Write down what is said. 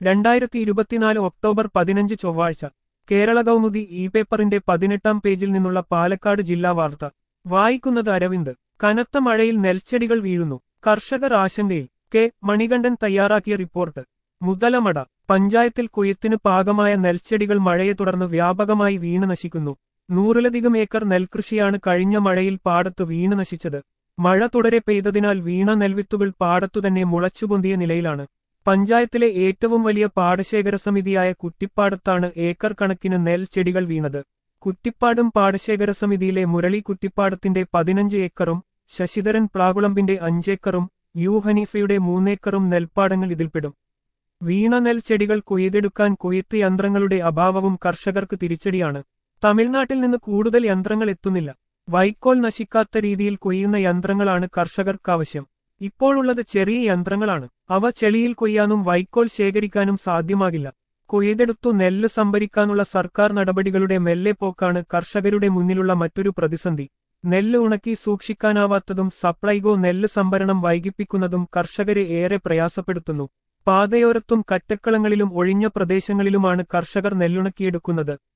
രണ്ടായിരത്തി ഇരുപത്തിനാല് ഒക്ടോബർ പതിനഞ്ച് ചൊവ്വാഴ്ച കേരള കൗമുദി ഇ പേപ്പറിന്റെ പതിനെട്ടാം പേജിൽ നിന്നുള്ള പാലക്കാട് ജില്ലാ വാർത്ത വായിക്കുന്നത് അരവിന്ദ് കനത്ത മഴയിൽ നെൽച്ചെടികൾ വീഴുന്നു കർഷകർ ആശങ്കയിൽ കെ മണികണ്ഠൻ തയ്യാറാക്കിയ റിപ്പോർട്ട് മുതലമട പഞ്ചായത്തിൽ കൊയ്ത്തിന് പാകമായ നെൽച്ചെടികൾ മഴയെ തുടർന്ന് വ്യാപകമായി വീണ് നശിക്കുന്നു നൂറിലധികം ഏക്കർ നെൽകൃഷിയാണ് കഴിഞ്ഞ മഴയിൽ പാടത്ത് വീണ് നശിച്ചത് മഴ തുടരെ പെയ്തതിനാൽ വീണ നെൽവിത്തുകൾ പാടത്തുതന്നെ മുളച്ചുപൊന്തിയ നിലയിലാണ് പഞ്ചായത്തിലെ ഏറ്റവും വലിയ പാടശേഖര സമിതിയായ കുറ്റിപ്പാടത്താണ് ഏക്കർ കണക്കിന് നെൽച്ചെടികൾ വീണത് കുറ്റിപ്പാടും പാടശേഖര സമിതിയിലെ മുരളി കുറ്റിപ്പാടത്തിന്റെ പതിനഞ്ച് ഏക്കറും ശശിധരൻ പ്ലാകുളമ്പിന്റെ അഞ്ചേക്കറും യു ഹനീഫയുടെ മൂന്നേക്കറും നെൽപ്പാടങ്ങൾ ഇതിൽപ്പെടും വീണ നെൽച്ചെടികൾ കൊയ്തെടുക്കാൻ കൊയ്ത്ത് യന്ത്രങ്ങളുടെ അഭാവവും കർഷകർക്ക് തിരിച്ചടിയാണ് തമിഴ്നാട്ടിൽ നിന്ന് കൂടുതൽ യന്ത്രങ്ങൾ എത്തുന്നില്ല വൈക്കോൽ നശിക്കാത്ത രീതിയിൽ കൊയ്യുന്ന യന്ത്രങ്ങളാണ് കർഷകർക്കാവശ്യം ഇപ്പോഴുള്ളത് ചെറിയ യന്ത്രങ്ങളാണ് അവ ചെളിയിൽ കൊയ്യാനും വൈക്കോൽ ശേഖരിക്കാനും സാധ്യമാകില്ല കൊയ്തെടുത്തു നെല്ല് സംഭരിക്കാനുള്ള സർക്കാർ നടപടികളുടെ മെല്ലെ പോക്കാണ് കർഷകരുടെ മുന്നിലുള്ള മറ്റൊരു പ്രതിസന്ധി നെല്ല് ഉണക്കി സൂക്ഷിക്കാനാവാത്തതും സപ്ലൈകോ നെല്ല് സംഭരണം വൈകിപ്പിക്കുന്നതും കർഷകരെ ഏറെ പ്രയാസപ്പെടുത്തുന്നു പാതയോരത്തും കറ്റക്കളങ്ങളിലും ഒഴിഞ്ഞ പ്രദേശങ്ങളിലുമാണ് കർഷകർ നെല്ലുണക്കിയെടുക്കുന്നത്